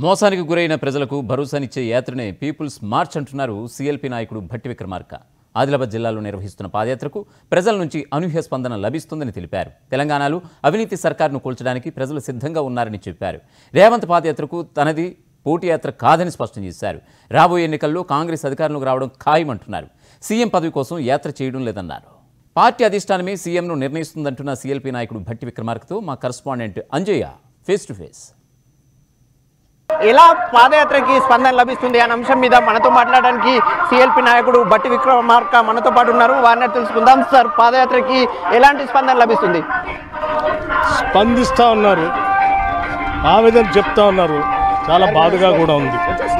మోసానికి గురైన ప్రజలకు భరోసానిచ్చే యాత్రనే పీపుల్స్ మార్చ్ అంటున్నారు సీఎల్పీ నాయకుడు భట్టి విక్రమార్క ఆదిలాబాద్ జిల్లాలో నిర్వహిస్తున్న పాదయాత్రకు ప్రజల నుంచి అనూహ్య స్పందన లభిస్తుందని తెలిపారు తెలంగాణలో అవినీతి సర్కారును కూల్చడానికి ప్రజలు సిద్ధంగా ఉన్నారని చెప్పారు రేవంత్ పాదయాత్రకు తనది పోటీ యాత్ర కాదని స్పష్టం చేశారు రాబోయే ఎన్నికల్లో కాంగ్రెస్ అధికారంలోకి రావడం ఖాయమంటున్నారు సీఎం పదవి కోసం యాత్ర చేయడం లేదన్నారు పార్టీ అధిష్టానమే సీఎంను నిర్ణయిస్తుందంటున్న సీఎల్పీ నాయకుడు భట్టి విక్రమార్కతో మా correspondent Anjaiah face to face ఎలా పాదయాత్రకి స్పందన లభిస్తుంది అనే అంశం మీద మనతో మాట్లాడడానికి సిఎల్పి నాయకుడు బట్టి విక్రమార్క మనతో పాటు ఉన్నారు వారిని తెలుసుకుందాం సార్ పాదయాత్రకి ఎలాంటి స్పందన లభిస్తుంది స్పందిస్తూ ఉన్నారు ఆవేదన చెప్తా ఉన్నారు చాలా బాధగా కూడా ఉంది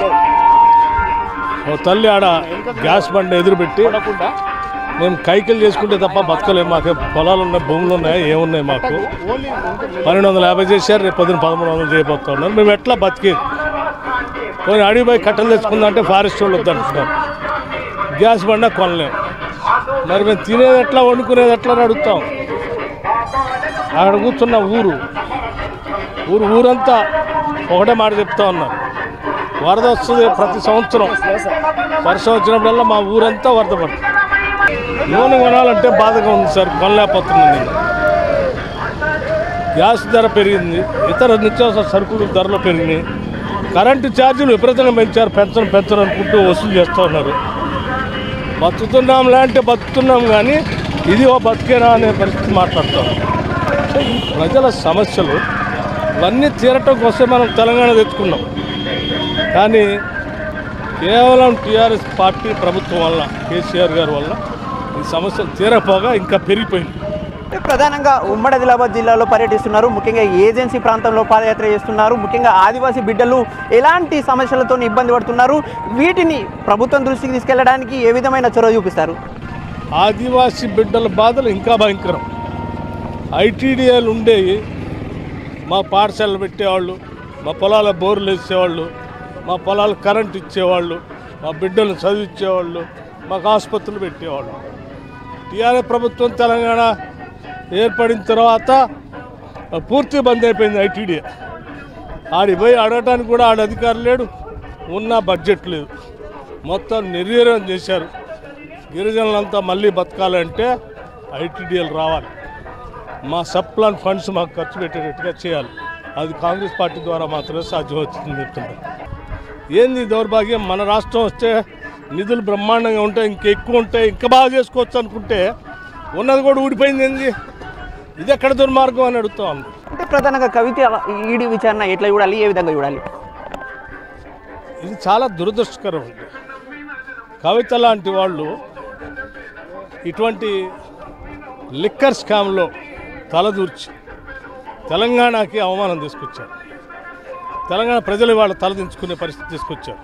ఓ తల్లి ఆడ గ్యాస్ బండి ఎదురుపెట్టి మేము కైకిలు చేసుకుంటే తప్ప బతకలేము మాకు పొలాలు ఉన్నాయి భూములు ఉన్నాయి ఏమున్నాయి మాకు పన్నెండు వందల యాభై చేశారు రేపు పొద్దున పదమూడు వందలు చేయబోతా ఉన్నారు మేము ఎట్లా బతికేది కొన్ని అడవి పోయి కట్టలు తెచ్చుకుందాం అంటే ఫారెస్ట్ వాళ్ళు వద్దంటున్నారు గ్యాస్ బండ కొనలేము మరి మేము తినేది ఎట్లా వండుకునేది ఎట్లా అని అడుగుతాం అక్కడ కూర్చున్న ఊరు ఊరు ఊరంతా ఒకటే మాట చెప్తా ఉన్నారు వరద వస్తుంది ప్రతి సంవత్సరం వర్షం వచ్చినప్పుడల్లా మా ఊరంతా వరద పడుతుంది నూనె కొనాలంటే బాధగా ఉంది సార్ కొనలేకపోతున్నాను నేను గ్యాస్ ధర పెరిగింది ఇతర నిత్యావసర సరుకులు ధరలు పెరిగినాయి కరెంటు ఛార్జీలు విపరీతంగా పెంచారు పెంచడం పెంచడం అనుకుంటూ వసూలు చేస్తూ ఉన్నారు బతుకుతున్నాంలే అంటే బతుకుతున్నాం కానీ ఇది ఓ బతికేనా అనే పరిస్థితి మాట్లాడతాం సో ఈ ప్రజల సమస్యలు ఇవన్నీ తీరటం కోసం మనం తెలంగాణ తెచ్చుకున్నాం కానీ కేవలం టీఆర్ఎస్ పార్టీ ప్రభుత్వం వల్ల కేసీఆర్ గారి వల్ల ఈ సమస్యలు తీరపోగా ఇంకా పెరిగిపోయింది ప్రధానంగా ఉమ్మడి ఆదిలాబాద్ జిల్లాలో పర్యటిస్తున్నారు ముఖ్యంగా ఏజెన్సీ ప్రాంతంలో పాదయాత్ర చేస్తున్నారు ముఖ్యంగా ఆదివాసీ బిడ్డలు ఎలాంటి సమస్యలతో ఇబ్బంది పడుతున్నారు వీటిని ప్రభుత్వం దృష్టికి తీసుకెళ్లడానికి ఏ విధమైన చొరవ చూపిస్తారు ఆదివాసీ బిడ్డల బాధలు ఇంకా భయంకరం ఐటీడీఏలు ఉండేవి మా పాఠశాలలు పెట్టేవాళ్ళు మా పొలాల బోర్లు వేసేవాళ్ళు మా పొలాలు కరెంట్ ఇచ్చేవాళ్ళు మా బిడ్డలను చదివించేవాళ్ళు మాకు ఆసుపత్రులు పెట్టేవాళ్ళు టీఆర్ఎస్ ప్రభుత్వం తెలంగాణ ఏర్పడిన తర్వాత పూర్తి బంద్ అయిపోయింది ఐటీడీఏ ఆడి పోయి అడగటానికి కూడా ఆడ అధికారం లేడు ఉన్న బడ్జెట్ లేదు మొత్తం నిర్వీర్యం చేశారు గిరిజనులంతా మళ్ళీ బతకాలంటే ఐటీడీఎల్ రావాలి మా సప్లాన్ ఫండ్స్ మాకు ఖర్చు పెట్టేటట్టుగా చేయాలి అది కాంగ్రెస్ పార్టీ ద్వారా మాత్రమే సాధ్యం వచ్చిందని చెప్తున్నారు ఏంది ఈ దౌర్భాగ్యం మన రాష్ట్రం వస్తే నిధులు బ్రహ్మాండంగా ఉంటాయి ఇంకెక్కువ ఉంటాయి ఇంకా బాగా చేసుకోవచ్చు అనుకుంటే ఉన్నది కూడా ఊడిపోయింది ఏంది ఇది ఎక్కడ దుర్మార్గం అని అడుగుతా ఉంది అంటే ప్రధానంగా కవిత ఈడీ విచారణ ఎట్లా చూడాలి ఏ విధంగా చూడాలి ఇది చాలా దురదృష్టకరం అండి కవిత లాంటి వాళ్ళు ఇటువంటి లిక్కర్ స్కామ్లో తలదూర్చి తెలంగాణకి అవమానం తీసుకొచ్చారు తెలంగాణ ప్రజలు వాళ్ళ తలదించుకునే పరిస్థితి తీసుకొచ్చారు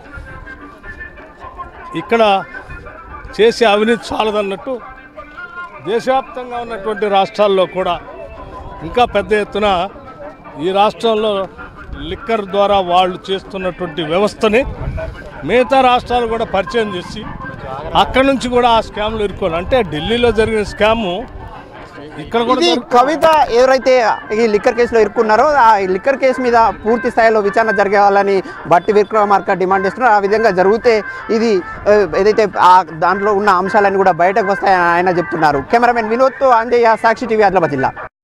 ఇక్కడ చేసే అవినీతి చాలదన్నట్టు దేశవ్యాప్తంగా ఉన్నటువంటి రాష్ట్రాల్లో కూడా ఇంకా పెద్ద ఎత్తున ఈ రాష్ట్రంలో లిక్కర్ ద్వారా వాళ్ళు చేస్తున్నటువంటి వ్యవస్థని మిగతా రాష్ట్రాలు కూడా పరిచయం చేసి అక్కడ నుంచి కూడా ఆ స్కామ్లు ఇరుకోవాలి అంటే ఢిల్లీలో జరిగిన స్కాము ఇక్కడ కూడా ఇది జరుగు- కవిత ఎవరైతే ఈ లిక్కర్ కేసులో ఇరుక్కున్నారో ఆ లిక్కర్ కేసు మీద పూర్తి స్థాయిలో విచారణ జరగాలని బట్టి విక్రమార్క డిమాండ్ చేస్తున్నారు ఆ విధంగా జరిగితే ఇది ఆ, ఏదైతే ఆ దాంట్లో ఉన్న అంశాలన్నీ కూడా బయటకు వస్తాయని ఆయన చెప్తున్నారు కెమెరామెన్ వినోద్తో అంజయ్య సాక్షి టీవీ ఆదిలాబాద్ జిల్లా